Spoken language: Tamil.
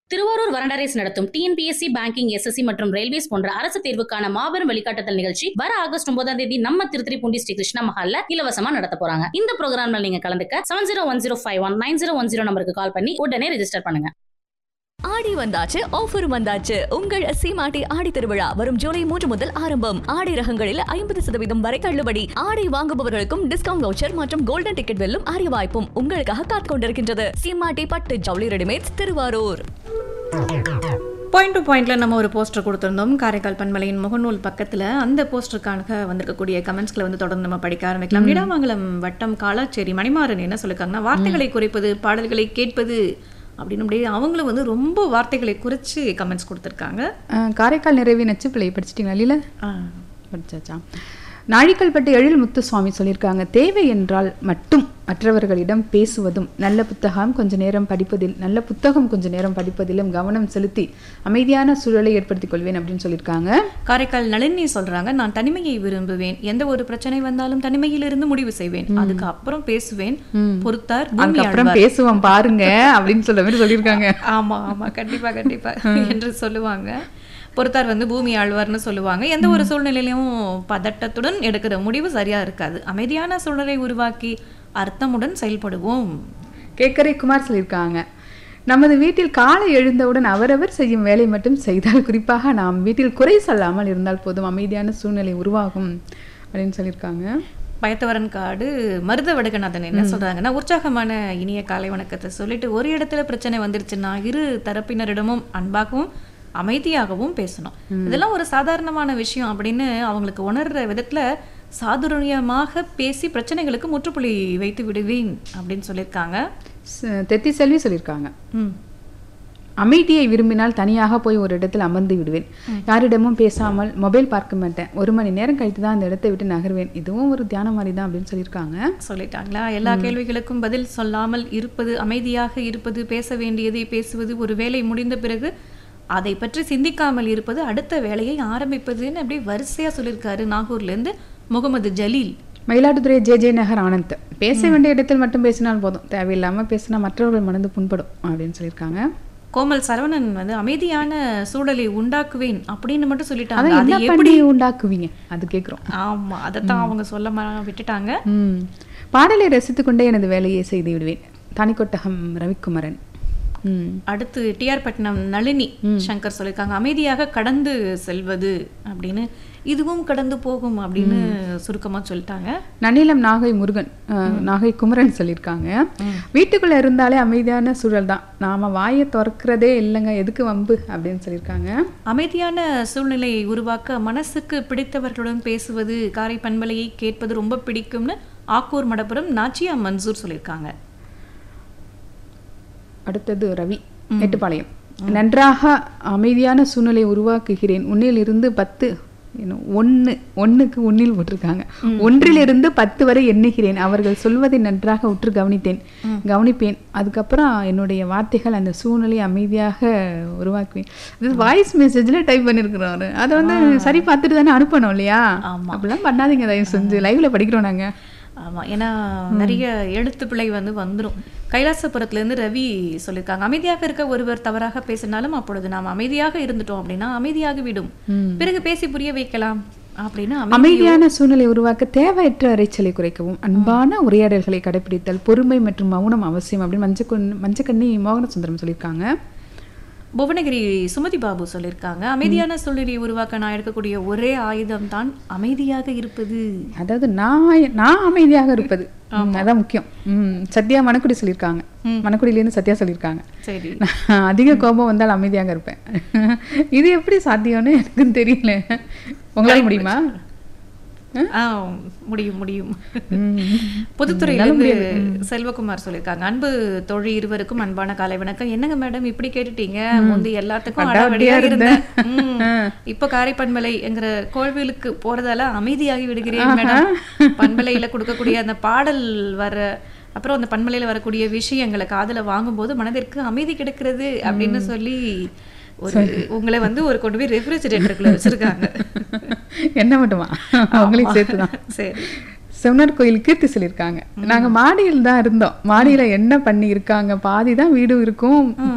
திருவாரூர் வரண்டரேஸ் நடத்தும் டிஎன்பிஎஸ்சி பேங்கிங் எஸ்எஸ்சி மற்றும் ரயில்வேஸ் போன்ற அரசு தேர்வுக்கான மாபெரும் வழிகாட்டுதல் நிகழ்ச்சி வர ஆகஸ்ட் ஒன்பதாம் தேதி நம்ம திருத்திரிப்பூண்டி ஸ்ரீ கிருஷ்ணா மஹால்ல இலவசமா நடத்த போறாங்க இந்த ப்ரோக்ராம்ல நீங்க கலந்துக்க seven zero one zero five one nine zero one zero நம்பருக்கு கால் பண்ணி உடனே ரெஜிஸ்டர் பண்ணுங்க ஆடி வந்தாச்சு ஆஃபர் வந்தாச்சு உங்கள் சீமாட்டி ஆடி திருவிழா வரும் ஜூலை மூன்று முதல் ஆரம்பம் ஆடி ரகங்களில் ஐம்பது சதவீதம் வரை தள்ளுபடி ஆடை வாங்குபவர்களுக்கும் டிஸ்கவுண்ட் வவுச்சர் மற்றும் கோல்டன் டிக்கெட் வெல்லும் அரிய வாய்ப்பும் உங்களுக்காக காத்துக் கொண்டிருக்கின்றது சீமாட்டி பட்டு ஜவுளி ரெடிமேட்ஸ் திருவாரூர் பாயிண்ட் டு பாயிண்ட்ல நம்ம ஒரு போஸ்டர் கொடுத்திருந்தோம் காரைக்கால் பண்பலையின் முகநூல் பக்கத்துல அந்த போஸ்டருக்காக வந்திருக்கக்கூடிய கமெண்ட்ஸ்களை வந்து தொடர்ந்து நம்ம படிக்க ஆரம்பிக்கலாம் நிடாமங்கலம் வட்டம் காலாச்சேரி மணிமாறன் என்ன சொல்லிருக்காங்கன்னா வார்த்தைகளை குறைப்பது பாடல்களை கேட்பது அப்படின்னு அப்படியே அவங்களும் வந்து ரொம்ப வார்த்தைகளை குறைச்சு கமெண்ட்ஸ் கொடுத்துருக்காங்க அஹ், காரைக்கால் நிறைவி நச்சுப்பிள்ளை படிச்சிட்டிங்களா லீல படிச்சாச்சா நாழிக்கல்பட்டு எழில் முத்துசுவாமி சொல்லியிருக்காங்க தேவை என்றால் மட்டும் மற்றவர்களிடம் பேசுவதும் நல்ல புத்தகம் கொஞ்ச நேரம் படிப்பதில் நல்ல புத்தகம் கொஞ்ச நேரம் படிப்பதிலும் கவனம் செலுத்தி அமைதியான சூழலை ஏற்படுத்திக் கொள்வேன் அப்படின்னு சொல்லியிருக்காங்க காரைக்கால் நளினி சொல்றாங்க நான் தனிமையை விரும்புவேன் எந்த ஒரு பிரச்சனை வந்தாலும் தனிமையிலிருந்து முடிவு செய்வேன் அதுக்கு அப்புறம் பேசுவேன் பொறுத்தார் பூமி அதுக்கப்புறம் பேசுவோம் பாருங்க அப்படின்னு சொல்ல மாதிரி சொல்லியிருக்காங்க ஆமா ஆமா கண்டிப்பா கண்டிப்பா என்று சொல்லுவாங்க பொறுத்தார் வந்து பூமி ஆழ்வார்னு சொல்லுவாங்க எந்த ஒரு சூழ்நிலையிலும் பதட்டத்துடன் எடுக்கிற முடிவு சரியா இருக்காது அமைதியான சூழ்நிலை உருவாக்கி அர்த்தமுடன் செயல்படுவோம் கேக்கரை குமார் சொல்லியிருக்காங்க நமது வீட்டில் காலை எழுந்தவுடன் அவரவர் செய்யும் வேலை மட்டும் செய்தால் குறிப்பாக நாம் வீட்டில் குறை சொல்லாமல் இருந்தால் போதும் அமைதியான சூழ்நிலை உருவாகும் அப்படின்னு சொல்லியிருக்காங்க பயத்தவரன் காடு மருத வடகநாதன் என்ன சொல்றாங்கன்னா உற்சாகமான இனிய காலை வணக்கத்தை சொல்லிட்டு ஒரு இடத்துல பிரச்சனை வந்துருச்சுன்னா இரு தரப்பினரிடமும் அன்பாகவும் அமைதியாகவும் பேசணும் இதெல்லாம் ஒரு சாதாரணமான விஷயம் அப்படின்னு அவங்களுக்கு உணர்ற விதத்துல சாதுரியமாக பேசி பிரச்சனைகளுக்கு முற்றுப்புள்ளி வைத்து விடுவேன் அப்படின்னு சொல்லியிருக்காங்க ச- தெத்தி செல்வி சொல்லியிருக்காங்க ம் அமைதியை விரும்பினால் தனியாக போய் ஒரு இடத்தில் அமர்ந்து விடுவேன் யாரிடமும் பேசாமல் மொபைல் பார்க்க மாட்டேன் ஒரு மணி நேரம் கழித்து தான் அந்த இடத்தை விட்டு நகர்வேன் இதுவும் ஒரு தியானம் மாதிரி தான் அப்படின்னு சொல்லியிருக்காங்க சொல்லிட்டாங்களா எல்லா கேள்விகளுக்கும் பதில் சொல்லாமல் இருப்பது அமைதியாக இருப்பது பேச வேண்டியதை பேசுவது ஒரு வேலை முடிந்த பிறகு அதை பற்றி சிந்திக்காமல் இருப்பது அடுத்த வேலையை ஆரம்பிப்பதுன்னு அப்படியே வரிசையா சொல்லியிருக்காரு நாகூர்ல இருந்து முகமது ஜலீல் மயிலாடுதுறை ஜே ஜே நகர் ஆனந்த் பேச வேண்டிய இடத்தில் மட்டும் பேசினால் போதும் தேவையில்லாம பேசினா மற்றவர்கள் மனது புண்படும் அப்படின்னு சொல்லியிருக்காங்க கோமல் சரவணன் வந்து அமைதியான சூழலை உண்டாக்குவேன் அப்படின்னு மட்டும் சொல்லிட்டாங்க அதான் அது என்ன எப்படி பண்ணி உண்டாக்குவீங்க அது கேட்குறோம் ஆமா அதைத்தான் அவங்க சொல்ல ம- விட்டுட்டாங்க ம் பாடலை ரசித்துக்கொண்டே எனது வேலையை செய்து விடுவேன் தானிக்கொட்டகம் ரவிக்குமரன் ம் அடுத்து டிஆர் பட்டினம் நளினி சங்கர் சொல்லியிருக்காங்க அமைதியாக கடந்து செல்வது அப்படின்னு இதுவும் கடந்து போகும் அப்படின்னு சுருக்கமா சொல்லிட்டாங்க நன்னிலம் நாகை முருகன் அஹ், நாகை குமரன் சொல்லியிருக்காங்க வீட்டுக்குள்ள இருந்தாலே அமைதியான சூழல் தான் நாம வாயை திறக்கிறதே இல்லைங்க எதுக்கு வம்பு அப்படின்னு சொல்லியிருக்காங்க அமைதியான சூழ்நிலையை உருவாக்க மனசுக்கு பிடித்தவர்களுடன் பேசுவது காரை பண்பலையை கேட்பது ரொம்ப பிடிக்கும்னு ஆக்கூர் மடப்புரம் நாச்சியா மன்சூர் சொல்லியிருக்காங்க அடுத்தது ரவி எட்டுப்பாளையம் நன்றாக அமைதியான சூழ்நிலை உருவாக்குகிறேன் உன்னில் இருந்து பத்து என்ன, ஒண்ணு ஒண்ணுக்கு ஒன்னில் போட்டிருக்காங்க ஒன்றிலிருந்து பத்து வரை எண்ணுகிறேன் அவர்கள் சொல்வதை நன்றாக உற்று கவனித்தேன் கவனிப்பேன் அதுக்கப்புறம் என்னுடைய வார்த்தைகள் அந்த சூழ்நிலையை அமைதியாக உருவாக்குவேன் இது வாய்ஸ் மெசேஜ்ல டைப் பண்ணிருக்கிறோம் அதை வந்து சரி பார்த்துட்டு தானே அனுப்பணும் இல்லையா ஆமா. அப்படிலாம் பண்ணாதீங்க தயவு செஞ்சு லைவ்ல படிக்கிறோம் நாங்க ஆமா ஏன்னா நிறைய எழுத்து பிழை வந்து வந்துரும் கைலாசபுரத்துல இருந்து ரவி சொல்லியிருக்காங்க அமைதியாக இருக்க ஒருவர் தவறாக பேசினாலும் அப்பொழுது நாம் அமைதியாக இருந்துட்டோம் அப்படின்னா அமைதியாக விடும் பிறகு பேசி புரிய வைக்கலாம் அப்படின்னு அமை- அமைதியான சூழ்நிலை உருவாக்க தேவையற்ற இறைச்சலை குறைக்கவும் அன்பான உரையாடல்களை கடைபிடித்தல் பொறுமை மற்றும் மௌனம் அவசியம் அப்படின்னு மஞ்சக்கொன் மஞ்சக்கண்ணி மோகன சுந்தரம் சொல்லியிருக்காங்க புவனகிரி சுமதி பாபு சொல்லியிருக்காங்க அமைதியான சூழ்நிலையை உருவாக்க நான் எடுக்கக்கூடிய ஒரே ஆயுதம் தான் அமைதியாக இருப்பது அதாவது நான் நான் அமைதியாக இருப்பது ம், அதான் முக்கியம் ம், சத்யா மணக்குடி சொல்லியிருக்காங்க மணக்குடியிலேருந்து சத்யா சொல்லியிருக்காங்க சரி நான் அதிக கோபம் வந்தால் அமைதியாக இருப்பேன் இது எப்படி சாத்தியம்னு எனக்கு தெரியல உங்களால முடியுமா ஆ முடியும் முடியும் ம். பொதுத்துறையிலிருந்து செல்வகுமார் சொல்லியிருக்காங்க அன்பு தோழி இருவருக்கும் அன்பான காலை வணக்கம் என்னங்க மேடம் இப்படி கேட்டுட்டீங்க முந்தி எல்லாத்துக்கும் அடாவடியா அடாவடியா இருந்தேன் ம். இப்ப காரை பண்பலை என்கிற கோவிலுக்கு போறதால அமைதியாகி விடுகிறேன் மேடம் பண்பலையில கொடுக்கக்கூடிய அந்த பாடல் வர அப்புறம் அந்த பண்பலையில வரக்கூடிய விஷயங்களை காதுல வாங்கும்போது மனதிற்கு அமைதி கிடைக்கிறது அப்படின்னு சொல்லி ஒரு உங்களை வந்து ஒரு கொண்டு போய் ரெஃப்ரிஜரேட்டருக்குள்ள வச்சிருக்காங்க என்ன மட்டுமா உங்களுக்கு சேர்த்து தான் சரி செவனர் கோயில் கீர்த்தி சொல்லியிருக்காங்க நாங்க மாடியில் தான் இருந்தோம் மாடியில என்ன பண்ணி இருக்காங்க பாதி தான் வீடு இருக்கும்